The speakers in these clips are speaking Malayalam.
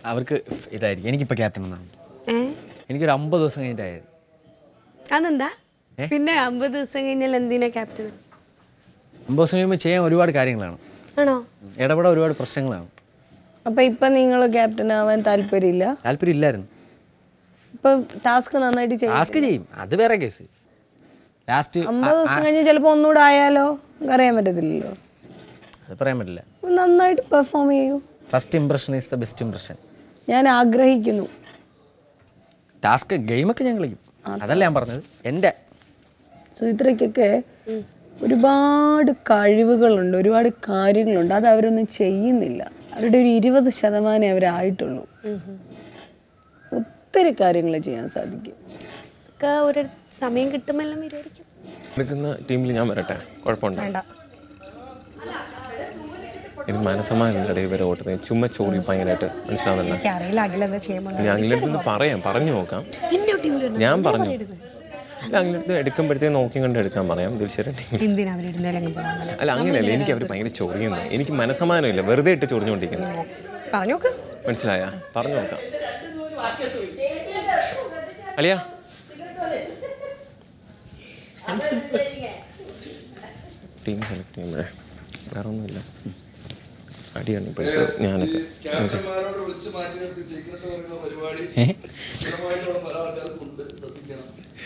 അവർക്ക് ഇതായിരിക്കും എനിക്കിപ്പോൾ ക്യാപ്റ്റൻ എന്നാണ് ഏ എനിക്കൊരു അമ്പത് ദിവസം കഴിഞ്ഞിട്ടായത് അതെന്താ പിന്നെ അമ്പത് ദിവസം കഴിഞ്ഞാൽ എന്തിനാ ക്യാപ്റ്റൻ അമ്പത് ദിവസം കഴിയുമ്പോൾ ചെയ്യാൻ ഒരുപാട് കാര്യങ്ങളാണ് ആണോ ഇടപെടാൻ ഒരുപാട് പ്രശ്നങ്ങളാണ് അപ്പൊ ഇപ്പൊ നിങ്ങൾ ക്യാപ്റ്റൻ ആവാൻ താല്പര്യമില്ല താല്പര്യം ഇല്ലായിരുന്നു ഇപ്പൊ ടാസ്ക് നന്നായിട്ട് ചെയ്യും ടാസ്ക് ചെയ്യും അത് വേറെ കേസ് ലാസ്റ്റ് അമ്പത് ദിവസം കഴിഞ്ഞ് ചിലപ്പോ ഒന്നുകൂടെ ആയാലോ അറിയാൻ പറ്റത്തില്ലല്ലോ അത് പറയാൻ പറ്റില്ല നന്നായിട്ട് പെർഫോം ചെയ്യൂ first impression is the best impression ഞാൻ ആഗ്രഹിക്കുന്നു ടാസ്ക് ഗെയിമൊക്കെ ഞാൻ കളിക്കും അതല്ല ഞാൻ പറഞ്ഞത് എൻ്റെ സുചിത്രയ്ക്കൊക്കെ ഒരുപാട് കഴിവുകളുണ്ട് ഒരുപാട് കാര്യങ്ങളുണ്ട് അത് അവരൊന്നും ചെയ്യുന്നില്ല അവരുടെ ഒരു ഇരുപത് ശതമാനമേ അവരായിട്ടുള്ളൂ ഒത്തിരി കാര്യങ്ങൾ ചെയ്യാൻ സാധിക്കും ഒക്കെ ഒരു സമയം കിട്ടുമെല്ലാം വരുമായിരിക്കും എടുക്കുന്ന ടീമിൽ ഞാൻ വരട്ടെ കുഴപ്പമുണ്ടോ എനിക്ക് മനസ്സമാനുണ്ട് ഇവരെ ഓട്ടുന്നത് ചുമ്മാ ചോറി ഭയങ്കരമായിട്ട് മനസ്സിലാവുന്നില്ല അറിയില്ല അഖിലെന്താ ചെയ്യുമ്പോൾ ഞാൻ അഖിലടുത്ത് പറയാം പറഞ്ഞു നോക്കാം ഞാൻ പറഞ്ഞു അല്ല അഖിലടുത്ത് എടുക്കുമ്പോഴത്തേക്ക് നോക്കി കണ്ട് എടുക്കാൻ പറയാം ദിൽഷയുടെ ടീമിൽ എന്തിനാ അവരിടുന്നതിലെങ്കിലും പോകാൻ അല്ല അങ്ങനെയല്ല എനിക്ക് അവർ ഭയങ്കര ചൊറിയുന്നു എനിക്ക് മനസ്സമാനമില്ല വെറുതെ ഇട്ട് ചൊറിഞ്ഞുകൊണ്ടിരിക്കുന്നു പറഞ്ഞു നോക്ക് മനസ്സിലായ പറഞ്ഞു നോക്കാം അലിയ ടീം സെലക്ട് ചെയ്യുമ്പോഴേ വേറെ ഒന്നുമില്ല അടിയാണ് ഇപ്പോഴത്തെ ഞാനൊക്കെ ഓക്കെ ക്യാപ്റ്റന്മാരോട് വിളിച്ച് മാറ്റി നിർത്തി സീക്രട്ട് പറയുന്ന പരിപാടി സ്ഥിരമായിട്ടുള്ള പല ആൾക്കാർക്കും ഉണ്ട് ശ്രദ്ധിക്കണം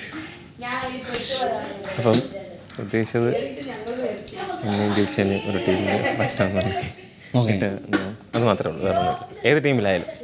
അപ്പം ഉദ്ദേശിച്ചത് എന്നെയും ദിൽഷനെ ഒരു ടീമിൽ പറ്റാൻ അത് മാത്രമേ ഉള്ളൂ വേറെ ഒന്നുമില്ല ഏത് ടീമിലായാലും